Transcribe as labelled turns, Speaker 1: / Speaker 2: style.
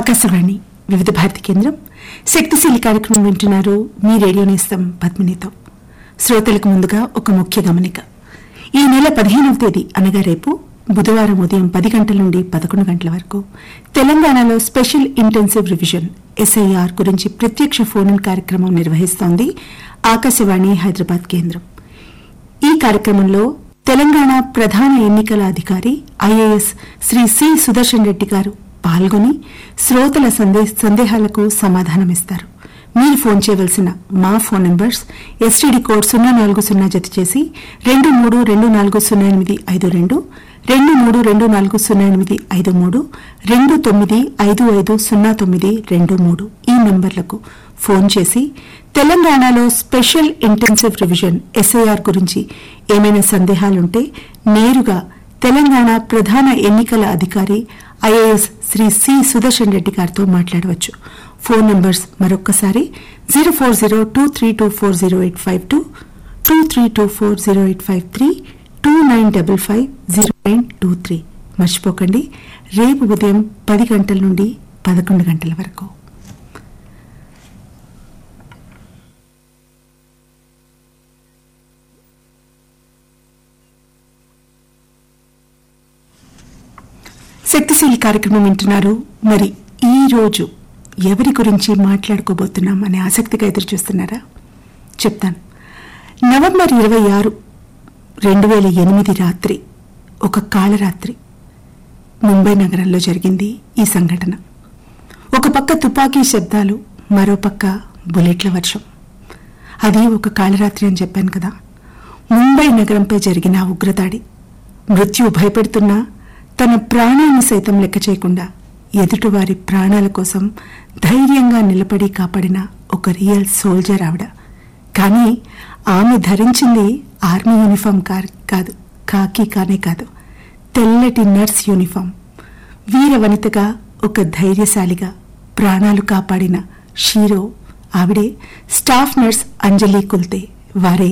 Speaker 1: ఆకాశవాణి వివిధ భారతి కేంద్రం శక్తిశీలి కార్యక్రమం వింటున్నారు మీ రేడియో నేస్తం పద్మినితో శ్రోతలకు ముందుగా ఒక ముఖ్య గమనిక ఈ నెల పదిహేనవ తేదీ అనగా రేపు బుధవారం ఉదయం పది గంటల నుండి పదకొండు గంటల వరకు తెలంగాణలో స్పెషల్ ఇంటెన్సివ్ రివిజన్ ఎస్ఐఆర్ గురించి ప్రత్యక్ష ఫోన్ ఇన్ కార్యక్రమం నిర్వహిస్తోంది ఆకాశవాణి హైదరాబాద్ కేంద్రం ఈ కార్యక్రమంలో తెలంగాణ ప్రధాన ఎన్నికల అధికారి ఐఏఎస్ శ్రీ సి సుదర్శన్ రెడ్డి గారు పాల్గొని శ్రోతల సందే- సందేహాలకు సమాధానమిస్తారు మీరు ఫోన్ చేయవలసిన మా ఫోన్ నంబర్స్ ఎస్టీడీ కోడ్ సున్నా నాలుగు సున్నా జత చేసి రెండు మూడు రెండు నాలుగు సున్నా ఎనిమిది ఐదు రెండు రెండు మూడు రెండు నాలుగు సున్నా ఎనిమిది ఐదు మూడు రెండు తొమ్మిది ఐదు ఐదు సున్నా తొమ్మిది రెండు మూడు ఈ నంబర్లకు ఫోన్ చేసి తెలంగాణలో స్పెషల్ ఇంటెన్సివ్ రివిజన్ ఎస్ఐఆర్ గురించి ఏమైనా సందేహాలుంటే నేరుగా తెలంగాణ ప్రధాన ఎన్నికల అధికారి ఐఏఎస్ శ్రీ సి సుదర్శన్ రెడ్డి గారితో మాట్లాడవచ్చు ఫోన్ నంబర్స్ మరొక్కసారి zero four zero two three two four zero eight five two two three two four zero eight five three two nine double five zero nine two three మర్చిపోకండి రేపు ఉదయం పది గంటల నుండి పదకొండు గంటల వరకు శక్తిశీలి కార్యక్రమం వింటున్నారు మరి ఈ రోజు ఎవరి గురించి మాట్లాడుకోబోతున్నాం అనే ఆసక్తిగా ఎదురు చూస్తున్నారా చెప్తాను నవంబర్ ఇరవై ఆరు రెండు వేల ఎనిమిది రాత్రి ఒక కాళరాత్రి ముంబై నగరంలో జరిగింది ఈ సంఘటన ఒక పక్క తుపాకీ శబ్దాలు మరో పక్క బుల్లెట్ల వర్షం అది ఒక కాళరాత్రి అని చెప్పాను కదా ముంబై నగరంపై జరిగిన ఆ ఉగ్రదాడి మృత్యు భయపెడుతున్నా తన ప్రాణాన్ని సైతం లెక్క చేయకుండా ఎదుటివారి ప్రాణాల కోసం ధైర్యంగా నిలబడి కాపాడిన ఒక రియల్ సోల్జర్ ఆవిడ కానీ ఆమె ధరించింది ఆర్మీ యూనిఫామ్ కార్ కాదు కాకి కానే కాదు తెల్లటి నర్స్ యూనిఫామ్ వీర వనితగా ఒక ధైర్యశాలిగా ప్రాణాలు కాపాడిన షీరో ఆవిడే స్టాఫ్ నర్స్ అంజలి కుల్తే వారే